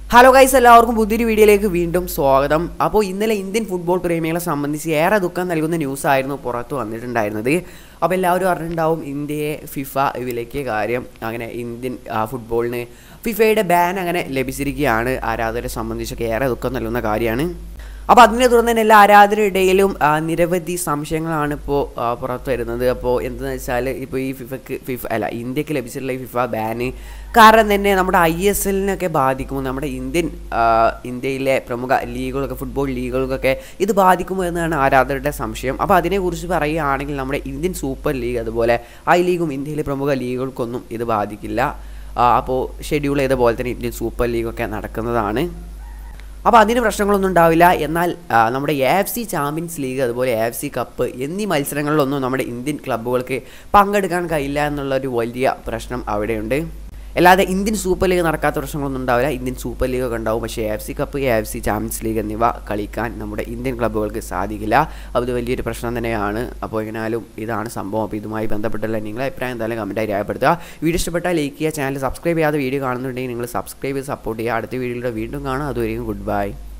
hello guys എല്ലാവർക്കും പുതിയൊരു വീഡിയോയിലേക്ക് വീണ്ടും സ്വാഗതം അപ്പോൾ ഇന്നലെ ഇന്ത്യൻ ഫുട്ബോൾ പ്രേമികളെ സംബന്ധിച്ച് ഏറെ ദുഃഖം നൽകുന്ന ന്യൂസ് ആയിരുന്നു പുറത്ത് വന്നിട്ടുണ്ടായിരുന്നത് അപ്പോൾ എല്ലാവരും അറിഞ്ഞിട്ടുണ്ടാവും ഇന്ത്യയെ ഫിഫ വിലക്കിയ കാര്യം അങ്ങനെ ഇന്ത്യൻ ആ, ഫുട്ബോളിന് ഫിഫയുടെ ബാൻ അങ്ങനെ ലഭിച്ചിരിക്കുകയാണ് ആരാധകരെ സംബന്ധിച്ചൊക്കെ ഏറെ ദുഃഖം നൽകുന്ന കാര്യമാണ് അപ്പോൾ അതിനെ തുടർന്ന് തന്നെ എല്ലാ ആരാധകരുടെ ഇടയിലും ആ, നിരവധി സംശയങ്ങളാണ് ഇപ്പോൾ പുറത്ത് വരുന്നത് അപ്പോൾ എന്തെന്ന് വെച്ചാൽ ഇപ്പോൾ ഈ ഫിഫക്ക് ഫിഫ അല്ല ഇന്ത്യക്ക് ലഭിച്ചിട്ടുള്ള ഈ ഫിഫ ബാന് കാരണം തന്നെ നമ്മുടെ ഐ എസ് എല്ലിനൊക്കെ ബാധിക്കുമോ നമ്മുടെ ഇന്ത്യൻ ആ, ഇന്ത്യയിലെ പ്രമുഖ ലീഗുകളൊക്കെ ഫുട്ബോൾ ലീഗുകൾക്കൊക്കെ ഇത് ബാധിക്കുമോ എന്നാണ് ആരാധകരുടെ സംശയം അപ്പോൾ അതിനെക്കുറിച്ച് പറയുകയാണെങ്കിൽ നമ്മുടെ ഇന്ത്യൻ സൂപ്പർ ലീഗ് അതുപോലെ ഐ ലീഗും ഇന്ത്യയിലെ പ്രമുഖ ലീഗുകൾക്കൊന്നും ഇത് ബാധിക്കില്ല ആ, അപ്പോൾ ഷെഡ്യൂൾ ചെയ്ത പോലെ തന്നെ ഇന്ത്യൻ സൂപ്പർ ലീഗൊക്കെ നടക്കുന്നതാണ് അപ്പോൾ അതിന് പ്രശ്നങ്ങളൊന്നും ഉണ്ടാവില്ല എന്നാൽ ആ, നമ്മുടെ A F C Champions League അതുപോലെ എ എഫ് സി കപ്പ് എന്നീ മത്സരങ്ങളിലൊന്നും നമ്മുടെ ഇന്ത്യൻ ക്ലബ്ബുകൾക്ക് പങ്കെടുക്കാൻ കഴിയില്ല എന്നുള്ളൊരു വലിയ പ്രശ്നം അവിടെയുണ്ട് അല്ലാതെ ഇന്ത്യൻ സൂപ്പർ ലീഗ് നടക്കാത്ത പ്രശ്നങ്ങളൊന്നും ഉണ്ടാവില്ല ഇന്ത്യൻ സൂപ്പർ ലീഗ് ഒക്കെ ഉണ്ടാവും പക്ഷേ A F C Cup A F C Champions League എന്നിവ കളിക്കാൻ നമ്മുടെ ഇന്ത്യൻ ക്ലബ്ബുകൾക്ക് സാധിക്കില്ല അപ്പോൾ ഇത് വലിയൊരു പ്രശ്നം തന്നെയാണ് അപ്പോൾ എങ്ങനെയാലും ഇതാണ് സംഭവം അപ്പോൾ ഇതുമായി ബന്ധപ്പെട്ടുള്ള നിങ്ങളെ അഭിപ്രായം എന്തായാലും കമൻറ്റായി രേഖപ്പെടുത്തുക വീഡിയോ ഇഷ്ടപ്പെട്ടാൽ ലൈക്ക് ചെയ്യുക ചാനൽ സബ്സ്ക്രൈബ് ചെയ്യാതെ വീഡിയോ കാണുന്നുണ്ടെങ്കിൽ നിങ്ങൾ സബ്സ്ക്രൈബ് ചെയ്ത് സപ്പോർട്ട് ചെയ്യുക അടുത്ത വീഡിയോയിലൂടെ വീണ്ടും കാണാം അതുവരെയും ഗുഡ് ബൈ